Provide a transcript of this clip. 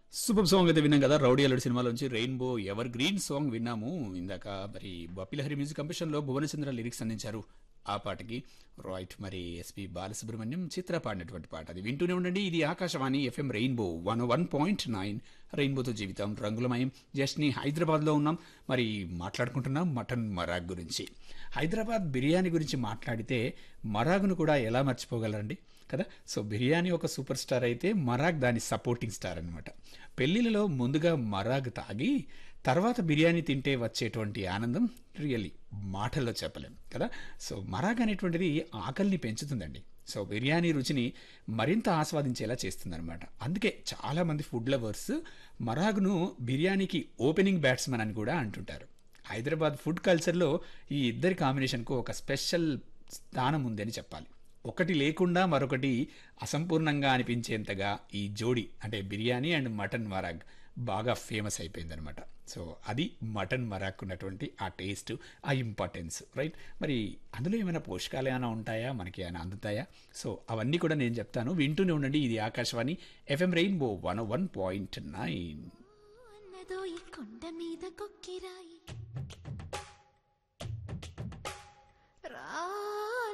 super song అయితే విన్నాం కదా రౌడీ అల్లుడు సినిమాలోంచి రెయిన్బో ఎవర్ గ్రీన్ సాంగ్ విన్నాము ఇందాక మరి బప్పిలహరి మ్యూజిక్ కంపెషన్ లో భువనచంద్ర లిరిక్స్ అందించారు ఆ పాటకి రైట్ మరి ఎస్పి బాలసుబ్రహ్మణ్యం చిత్ర పాడినటువంటి పాట అది వింటూనే ఉండండి ఇది Akashvani FM rainbow one one point nine రెయిన్బోతో జీవితం రంగులమయం జస్ట్ని హైదరాబాద్లో ఉన్నాం మరి మాట్లాడుకుంటున్నాం మటన్ మరాగ్ గురించి హైదరాబాద్ బిర్యానీ గురించి మాట్లాడితే మరాగ్ను కూడా ఎలా మర్చిపోగలరండి కదా సో బిర్యానీ ఒక సూపర్ స్టార్ అయితే మరాగ్ దాని సపోర్టింగ్ స్టార్ అనమాట పెళ్ళిళ్ళలో ముందుగా మరాగ్ తాగి తర్వాత బిర్యానీ తింటే వచ్చేటువంటి ఆనందం రియల్లీ మాటల్లో చెప్పలేం కదా సో మరాగ్ అనేటువంటిది ఆకలిని పెంచుతుందండి సో బిర్యానీ రుచిని మరింత ఆస్వాదించేలా చేస్తుందన్నమాట అందుకే చాలామంది ఫుడ్ లవర్స్ మరాగ్ను బిర్యానీకి ఓపెనింగ్ బ్యాట్స్మెన్ అని కూడా అంటుంటారు హైదరాబాద్ ఫుడ్ కల్చర్లో ఈ ఇద్దరి కాంబినేషన్కు ఒక స్పెషల్ స్థానం ఉందని చెప్పాలి ఒకటి లేకుండా మరొకటి అసంపూర్ణంగా అనిపించేంతగా ఈ జోడి అంటే బిర్యానీ అండ్ మటన్ మరాగ్ బాగా ఫేమస్ అయిపోయిందనమాట సో అది మటన్ మరాక్ ఉన్నటువంటి ఆ టేస్ట్ ఆ ఇంపార్టెన్స్ రైట్ మరి అందులో ఏమైనా పోషకాలు ఏమైనా ఉంటాయా మనకి ఏమైనా అందుతాయా సో అవన్నీ కూడా నేను చెప్తాను వింటూనే ఉండండి ఇది Akashvani FM rainbow one one point nine అన్నదో ఈ కొండ మీద కొక్కిరాయి